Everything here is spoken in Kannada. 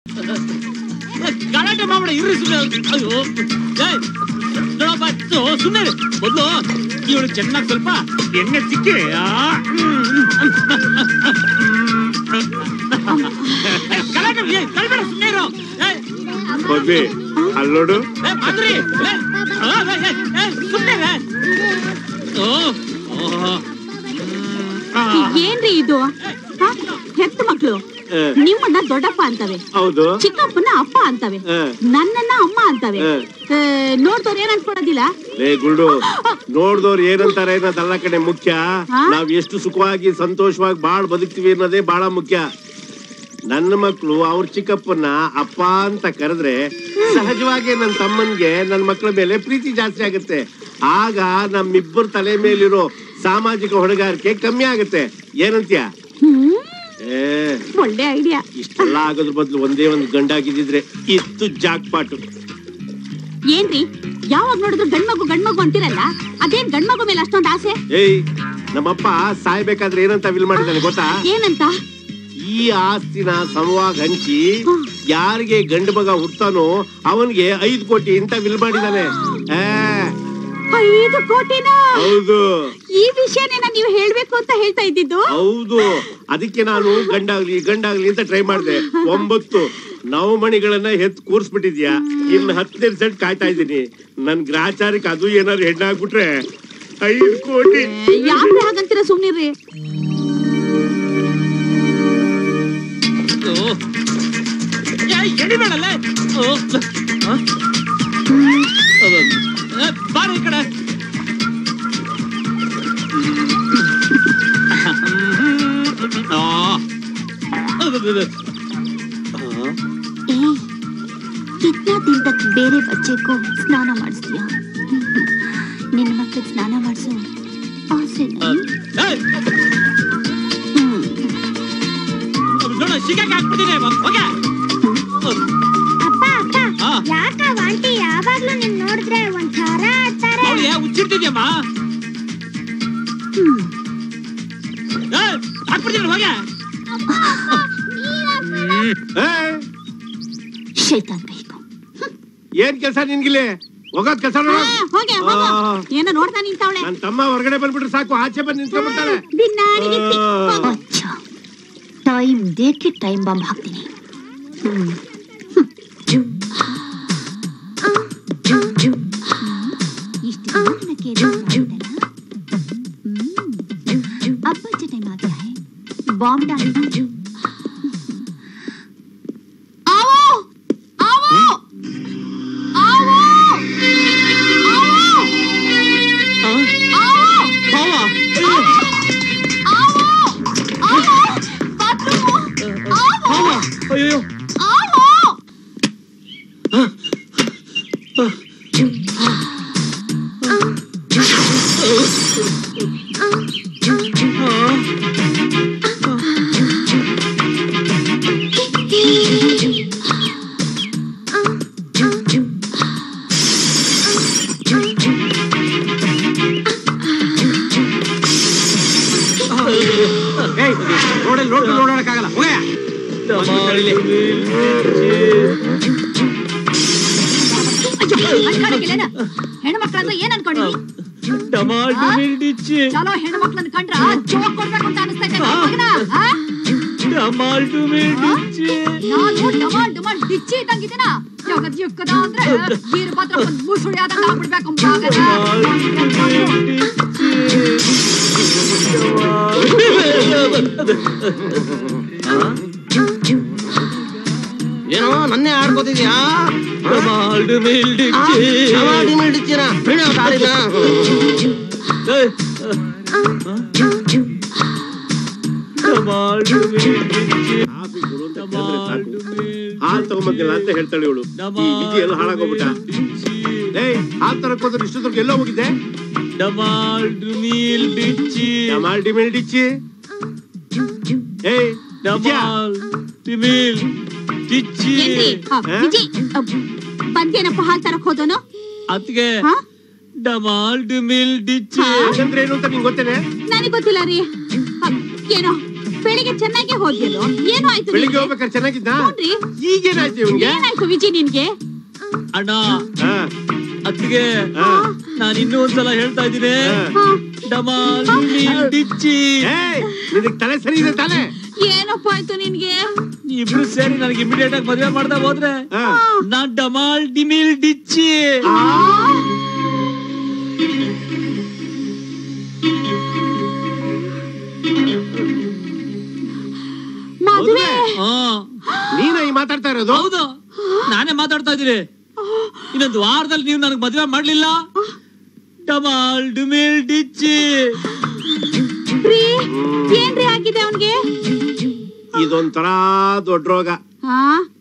ಗಲಾಟೆ ಮಾಡ್ಬೇಡ ಇರ್ರಿ ಸುಮ್ಮನೆ ಅಯ್ಯೋ ಏಯ್, ನೋಡಪ್ಪ ಸೊ, ಸುಮ್ಮನೆ ಮೊದಲು ಇವಳು ಚೆನ್ನಾಗಿ ಸ್ವಲ್ಪ ಎಣ್ಣೆ ಸಿಕ್ಕಿ ಆ, ಗಲಾಟೆ ಏ, ತಳ್ಬೇಡ ಸುಮ್ಮನೆ ಇರು ಏಯ್, ಮದ್ವೆ ಅಲ್ಲೋಡು ಏ, ಮಾಧುರಿ ಏ, ಆ, ಏ, ಏ, ಏ, ಸುಮ್ನೆ ಇರು. ಓ, ಓ, ಆ, ಏನ್ರಿ ಇದು ಹ? ಹೆತ್ತ ಮಕ್ಳು ಏ, ನಿಮ್ಮನ್ನ ದೊಡ್ಡಪ್ಪ ಅಂತವೆ ಹೌದು ಚಿಕ್ಕಪ್ಪನ ಅಪ್ಪ ಅಂತವೆ ಏ, ನನ್ನನ್ನ ಅಮ್ಮ ಅಂತವೆ ಏ. ಏ, ನೋಡ್ದವ್ರು ಏನ್ ಅನ್ಕೊಳೋದಿಲ್ಲ ಲೇ ಗುಂಡು ನೋಡ್ದವ್ರು ಏನಂತಾರೆ ಅನ್ನೋದಲ್ಲ ಕಡೆ ಮುಖ್ಯ ಹಾ? ನಾವ್ ಎಷ್ಟು ಸುಖವಾಗಿ ಸಂತೋಷವಾಗಿ ಬಾಳ್ ಬದುಕ್ತಿವಿ ಅನ್ನೋದೇ ಬಹಳ ಮುಖ್ಯ ನನ್ನ ಮಕ್ಕಳು ಅವ್ರ ಚಿಕ್ಕಪ್ಪನ ಅಪ್ಪ ಅಂತ ಕರೆದ್ರೆ ಸಹಜವಾಗಿ ನನ್ನ ತಮ್ಮನ್ಗೆ ನನ್ನ ಮಕ್ಕಳ ಮೇಲೆ ಪ್ರೀತಿ ಜಾಸ್ತಿ ಆಗುತ್ತೆ ಆಗ ನಮ್ಮಿಬ್ಬರ ತಲೆ ಮೇಲಿರೋ ಸಾಮಾಜಿಕ ಹೊಣೆಗಾರಿಕೆ ಕಮ್ಮಿ ಆಗುತ್ತೆ ಏನಂತ್ಯ ಹ್ಮ್ ಏ ಒಳ್ಳೆ ಐಡಿಯಾ ಇಷ್ಟೆಲ್ಲ ಆಗೋದ್ರ ಬದಲು ಒಂದೇ ಒಂದು ಗಂಡಾಗಿದ್ದಿದ್ರೆ ಇತ್ತು ಜಾಕ್ ಪಾಟು ಏನ್ರಿ ಯಾವಾಗ ನೋಡಿದ್ರು ಗಂಡ್ಮಗು ಗಂಡ್ಮಗು ಅಂತಿರಲ್ಲ ಅದೇನ್ ಗಂಡ್ಮಗು ಮೇಲೆ ಅಷ್ಟೊಂದ್ ಆಸೆ ಏಯ್ ನಮ್ಮಪ್ಪ ಸಾಯ್ಬೇಕಾದ್ರೆ ಏನಂತ ವಿಲ್ ಮಾಡಿದ್ದಾನೆ ಗೊತ್ತಾ ಏನಂತ ಈ ಆಸ್ತಿನ ಸಮವಾಗಿ ಹಂಚಿ ಯಾರಿಗೆ ಗಂಡು ಮಗ ಹುಡ್ತಾನೋ ಅವನ್ಗೆ ಐದು ಕೋಟಿ ಅಂತ ವಿಲ್ ಮಾಡಿದಾನೆ ಆ, ಐದು ಕೋಟಿನ ಹೌದು ಈ ವಿಷಯನೇನ ನೀವು ಹೇಳ್ಬೇಕು ಅಂತ ಹೇಳ್ತಾ ಇದ್ದಿದ್ದು ಹೌದು ಅದಕ್ಕೆ ನಾನು ಗಂಡಾಗ್ಲಿ ಗಂಡಾಗ್ಲಿ ಅಂತ ಟ್ರೈ ಮಾಡಿದೆ ಒಂಬತ್ತು ನವಮಣಿಗಳನ್ನ ಎತ್ ಕೂರ್ಸ್ಬಿಟ್ಟಿದ್ಯಾ ಇನ್ನು ಹತ್ತನೇ ಸೆಟ್ ಕಾಯ್ತಾ ಇದ್ದೀನಿ ನನ್ ಗ್ರಾಚಾರಕ್ಕೆ ಅದು ಏನಾದ್ರು ಹೆಣ್ಣಾಗ್ಬಿಟ್ರೆ ಐದು ಕೋಟಿ ಯಾಕ್ರಿ ಹಾಗಂತೀರ ಸುಮ್ನಿರ್ರಿ ಓ. ಏ, ಎಳಿಬೇಡಲ್ಲ ಓ. ಆ? ಅದು, ಏ, ಬಾರೆ ಈ ಕಡೆ ಆ. ಅದು, ಅದು, ಅದು. ಆ. कितना दिन तक ಬೇರೆ ಬಚ್ಚೆಗೂ ಸ್ನಾನ ಮಾಡಿಸ್ತೀಯಾ ನಿನ್ನ ಮಕ್ಕಳಿಗೆ ಸ್ನಾನ ಮಾಡಿಸು ಆಸೆ ಆ. ಏಯ್, ನೋಡು ಶಿಕಾಕ್ ಹಾಕ್ಬಿಟ್ಟಿದೆ ಹೋಗೆ ಅಪ್ಪ ಅಪ್ಪ ಆ. ಯಾಕ ಆಂಟಿ ಯಾವಾಗ್ಲೂ ನಿನ್ ನೋಡಿದ್ರೆ ಒಂಥರ ಆಡ್ತಾರೆ ಅವಳಿಗೆ ಹುಚ್ಚಿರ್ತಿದ್ಯಮ್ಮ ಏಯ್, ಹಾಕ್ಬಿಡ್ತೀನಿ ಹೋಗೆ ಹ್ಮ್. ಏ, ಶೈತಾನ್ ಬೇಕು ಏನ್ ಕೆಲಸ ನಿನ್ಗಿಲ್ಲಿ ಹೋಗೋದ್ ಕೆಲಸ ಆ, ಹೋಗೆ ಹೋಗು. ಆ. ಏನೋ ನೋಡ್ತಾ ನಿಂತವಳೆ ನನ್ ತಮ್ಮ ಹೊರಗಡೆ ಬಂದ್ಬಿಟ್ರೆ ಸಾಕು ಆಚೆ ಬಂದು ನಿಂತ್ಕೊಂಡ್ಬಿಡ್ತಾಳೆ ದಿನಾನಿಗೆ ಆ. ಅಚ್ಚಾ ಟೈಮ್ ದೇಕ್ಕೆ ಟೈಮ್ ಬಾಂಬ್ ಹಾಕ್ತೀನಿ ಹ್ಮ್. ಇಷ್ಟು ದಿನ ಕೇಳಿದ್ರೆ ಮಾಡಿದೆನಾ? ಹ್ಮ್. अब बच्चे टाइम आ गया है बॉम्ब डालना ಆವೋ ಆವೋ ಆವೋ ಆ? ಆವೋ ಭಾವ ಆವೋ ಆವೋ ಬಾತ್ರೂಮು ಭಾವ ಅಯ್ಯೋ ಆವೋ ರೋಡಲ್ಲಿ ನೋಡ್ಕೊಂಡು ಓಡಾಡಕ್ಕಾಗಲ್ಲ ಹೋಗಯ್ಯ ಅನ್ಕೊಂಡಿಲ್ಲ ಹೆಣ್ಮಕ್ಳಂದ್ರೆ ಏನ್ ಅನ್ಕೊಂಡಿವಿ ಟಮಾಟೊ ಮಿರ್ಚಿ ಚಲೋ ಹೆಣ್ಮಕ್ಳನ್ನ ಕಂಡ್ರ ಜೋಕ್ ಕೊಡ್ಬೇಕು ಅಂತ ಅನಿಸ್ತೈತೆ ಮಗನ ಆ? ಟಮಾಟೊ ಮಿರ್ಚಿ ನಾನು ಡಮಾಲ್ ಡಮಾಲ್ ಡಿಚ್ಚಿ ಇದ್ದಂಗಿದ್ದೀನ ಯಾಕದ್ ಯುಕ್ಕದ ಅಂದ್ರೆ ವೀರಭದ್ರ ಬಂದ್ ಮುಸುಳಿ ಆದಂಗ ಆಗ್ಬಿಡ್ಬೇಕು ಮಗನ ಏನೋ ನನ್ನೇ ಆಡ್ಕೋತಿದ್ಯಾ ಟಮಾಟೊ ಮಿರ್ಚಿ ಡಿಮಿಡಿಚ್ಚಿನ ಬಿಡ ದಾರಿನ ಟಮಾಟೊ ಮಿರ್ಚಿ ಕಾಫಿ ಕೊಡು ಅಂತ ಕೇಳಿದ್ರೆ ಸಾಕು. ಹಾಲ್ ತಗೊಂಬಂದಿಲ್ಲ ಅಂತ ಹೇಳ್ತಾಳೆ ಇವಳು ಈ ವಿಧಿ ಎಲ್ಲ ಹಾಳಾಗೋಗ್ಬಿಟ್ಟ ಏಯ್ ಹಾಲ್ ತರಕ್ ಹೋದ್ರೆ ಇಷ್ಟೊತ್ತಿಗೆ ಎಲ್ಲೋ ಹೋಗಿದ್ದೆ ಟಮಾಟೊ ಮಿರ್ಚಿ ಡಮಾಲ್ ಡಿಮಿಲ್ ಡಿಚ್ಚಿ ಏಯ್ ವಿಜಯ, ಟಮಾಟೊ ಮಿರ್ಚಿ ಏನ್ರಿ ಆ, ವಿಜಿ ಆ, ಬಂದೇನಪ್ಪ ಹಾಲ್ ತರಕ್ ಹೋದನು ಅತ್ಗೆ ಹಾ ಟಮಾಟೊ ಮಿರ್ಚಿ ಹಾ? ಹಾಗಂದ್ರೆ ಏನು ಅಂತ ನಿಂಗೆ ಗೊತ್ತೇನೆ ನನಗ್ ಗೊತ್ತಿಲ್ಲ ರೀ ಆ, ಏನೋ ಬೆಳಿಗ್ಗೆ ಚೆನ್ನಾಗಿ ಹೋದ್ಯಲ್ಲೋ ಏನು ಆಯ್ತು ಬೆಳಿಗ್ಗೆ ನಿನ್ಗೆ? ಹೋಗ್ಬೇಕಾದ್ರೆ ಚೆನ್ನಾಗಿದ್ದ ಹ್ಞೂನ್ರಿ. ಈಗೇನಾಯ್ತು ಇವ್ನಿಗೆ ಏನಾಯ್ತು ವಿಜಿ ನಿನ್ಗೆ ಅಣ್ಣ ಹಾ, ಅತ್ತಿಗೆ ಹಾ. ನಾನು ಇನ್ನೂ ಒಂದ್ಸಲ ಹೇಳ್ತಾ ಇದ್ದೀನಿ ಹಾ. ಡಮಾಲ್ ಡಿಮಿಲ್ ಡಿಚ್ಚಿ ಏಯ್ ನಿನಗ್ ತಲೆ ಸರಿ ಇದೆ ತಾನೆ ಏನಪ್ಪ ಆಯ್ತು ನಿನ್ಗೆ ಇಬ್ರು ಸೇರಿ ನನಗೆ ಇಮಿಡಿಯೇಟ್ ಆಗಿ ಮದುವೆ ಮಾಡ್ದ ಹೋದ್ರೆ ಹಾ. ನಾ ಡಮಾಲ್ ಡಿಮಿಲ್ ಡಿಚ್ಚಿ ಮದುವೆ ಹಾ ನೀನ ಈ ಮಾತಾಡ್ತಾ ಇರೋದು ಹೌದು ನಾನೇ ಮಾತಾಡ್ತಾ ಇದ್ದೀನಿ ಇನ್ನೊಂದು ವಾರದಲ್ಲಿ ನೀವು ನನಗೆ ಮದುವೆ ಮಾಡ್ಲಿಲ್ಲ ಡಮಾಲ್ ಡಿಮಿಲ್ ಡಿಚ್ಚಿ ರೀ ಏನ್ರಿ ಆಗಿದೆ ಅವನ್ಗೆ ಇದೊಂಥರ ದೊಡ್ಡ ರೋಗ ಹಾ